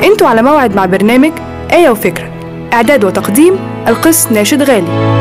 انتوا على موعد مع برنامج آية وفكرة إعداد وتقديم القس ناشد غالي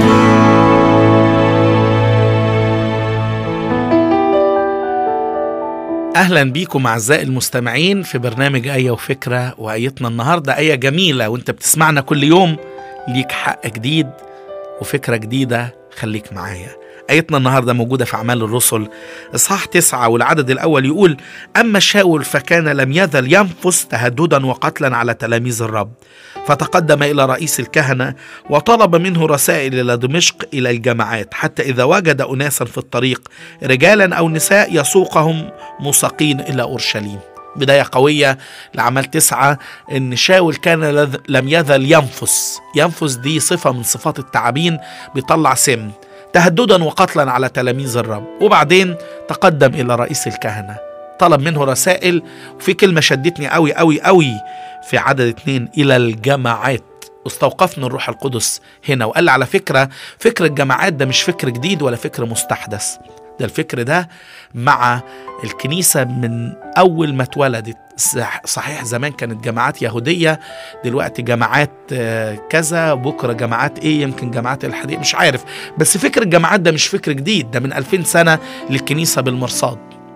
اهلا بيكم اعزائي المستمعين في برنامج ايه وفكره وايتنا النهارده ايه جميله وانت بتسمعنا كل يوم ليك حق جديد وفكره جديده خليك معايا آيتنا النهاردة موجودة في أعمال الرسل إصحاح تسعة والعدد الأول يقول أما شاول فكان لم يزل ينفس تهددا وقتلا على تلاميذ الرب فتقدم إلى رئيس الكهنة وطلب منه رسائل إلى دمشق إلى الجماعات حتى إذا وجد أناسا في الطريق رجالا أو نساء يسوقهم مساقين إلى أورشليم بداية قوية لعمل تسعة إن شاول كان لم يزل ينفس ينفس دي صفة من صفات التعابين بيطلع سم تهددا وقتلا على تلاميذ الرب وبعدين تقدم إلى رئيس الكهنة طلب منه رسائل وفي كلمة شدتني قوي قوي قوي في عدد اتنين إلى الجماعات واستوقفني الروح القدس هنا وقال لي على فكرة فكر الجماعات ده مش فكر جديد ولا فكر مستحدث ده الفكر ده مع الكنيسة من أول ما اتولدت صحيح زمان كانت جماعات يهودية دلوقتي جماعات كذا بكرة جماعات ايه يمكن جماعات الحديث مش عارف بس فكر الجماعات ده مش فكر جديد ده من 2000 سنة للكنيسة بالمرصاد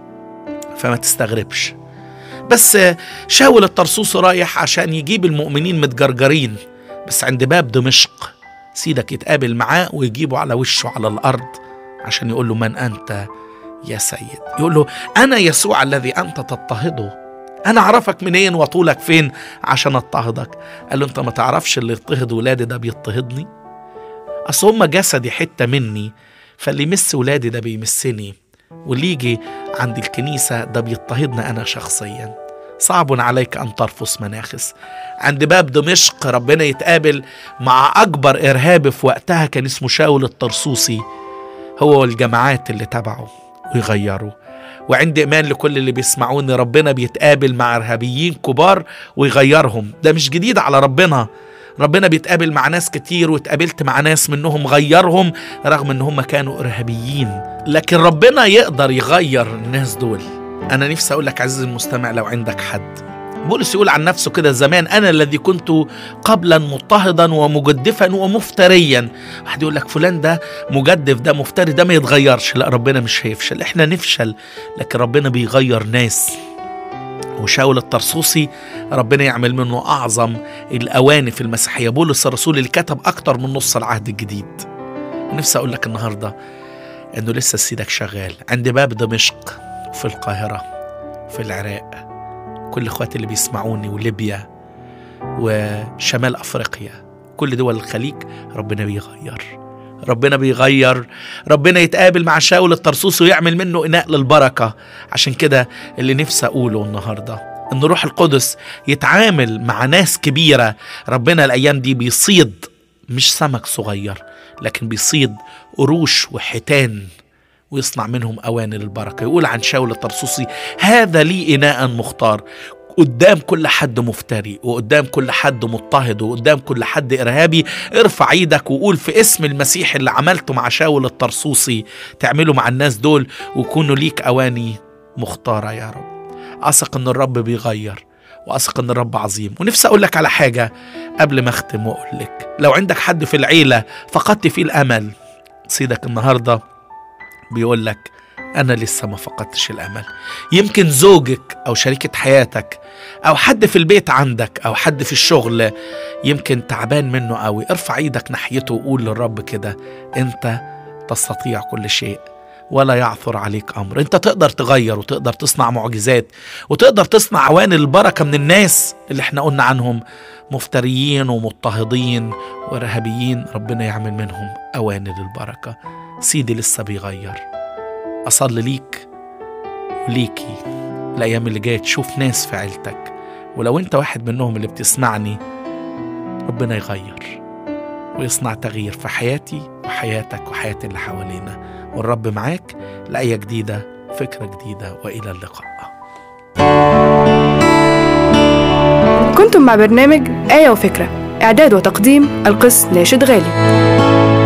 فما تستغربش بس شاول الطرسوس رايح عشان يجيب المؤمنين متجرجرين بس عند باب دمشق سيدك يتقابل معاه ويجيبه على وشه على الأرض عشان يقول له من أنت يا سيد يقول له أنا يسوع الذي أنت تضطهده أنا أعرفك منين وطولك فين عشان أضطهدك قال له أنت ما تعرفش اللي يضطهد ولادي ده بيضطهدني أصل هما جسدي حتة مني فاللي يمس ولادي ده بيمسني واللي يجي عند الكنيسة ده بيضطهدنا أنا شخصيا صعب عليك أن ترفض مناخس عند باب دمشق ربنا يتقابل مع أكبر إرهابي في وقتها كان اسمه شاول الطرسوسي هو والجماعات اللي تبعه ويغيروا وعندي إيمان لكل اللي بيسمعوني ربنا بيتقابل مع إرهابيين كبار ويغيرهم ده مش جديد على ربنا ربنا بيتقابل مع ناس كتير واتقابلت مع ناس منهم غيرهم رغم ان هم كانوا ارهابيين لكن ربنا يقدر يغير الناس دول انا نفسي اقول لك عزيزي المستمع لو عندك حد بولس يقول عن نفسه كده زمان انا الذي كنت قبلا مضطهدا ومجدفا ومفتريا واحد يقول لك فلان ده مجدف ده مفتري ده ما يتغيرش لا ربنا مش هيفشل احنا نفشل لكن ربنا بيغير ناس وشاول الطرسوسي ربنا يعمل منه أعظم الأواني في المسيحية بولس الرسول اللي كتب أكتر من نص العهد الجديد نفسي أقول لك النهاردة أنه لسه سيدك شغال عند باب دمشق في القاهرة في العراق كل اخواتي اللي بيسمعوني وليبيا وشمال افريقيا كل دول الخليج ربنا بيغير ربنا بيغير ربنا يتقابل مع شاول الطرسوس ويعمل منه اناء للبركه عشان كده اللي نفسي اقوله النهارده ان روح القدس يتعامل مع ناس كبيره ربنا الايام دي بيصيد مش سمك صغير لكن بيصيد قروش وحيتان ويصنع منهم أواني للبركة يقول عن شاول الطرسوسي هذا لي إناء مختار قدام كل حد مفتري وقدام كل حد مضطهد وقدام كل حد إرهابي ارفع ايدك وقول في اسم المسيح اللي عملته مع شاول الطرسوسي تعمله مع الناس دول ويكونوا ليك أواني مختارة يا رب أثق إن الرب بيغير وأثق إن الرب عظيم ونفسي أقول لك على حاجة قبل ما أختم وأقول لك لو عندك حد في العيلة فقدت فيه الأمل سيدك النهارده بيقول لك أنا لسه ما فقدتش الأمل يمكن زوجك أو شريكة حياتك أو حد في البيت عندك أو حد في الشغل يمكن تعبان منه قوي ارفع ايدك ناحيته وقول للرب كده أنت تستطيع كل شيء ولا يعثر عليك أمر أنت تقدر تغير وتقدر تصنع معجزات وتقدر تصنع عوان البركة من الناس اللي احنا قلنا عنهم مفتريين ومضطهدين وإرهابيين ربنا يعمل منهم أواني للبركة سيدي لسه بيغير أصلي ليك وليكي الأيام اللي جاية تشوف ناس في عيلتك ولو أنت واحد منهم اللي بتسمعني ربنا يغير ويصنع تغيير في حياتي وحياتك وحياة اللي حوالينا والرب معاك لآية جديدة فكرة جديدة وإلى اللقاء كنتم مع برنامج آية وفكرة إعداد وتقديم القس ناشد غالي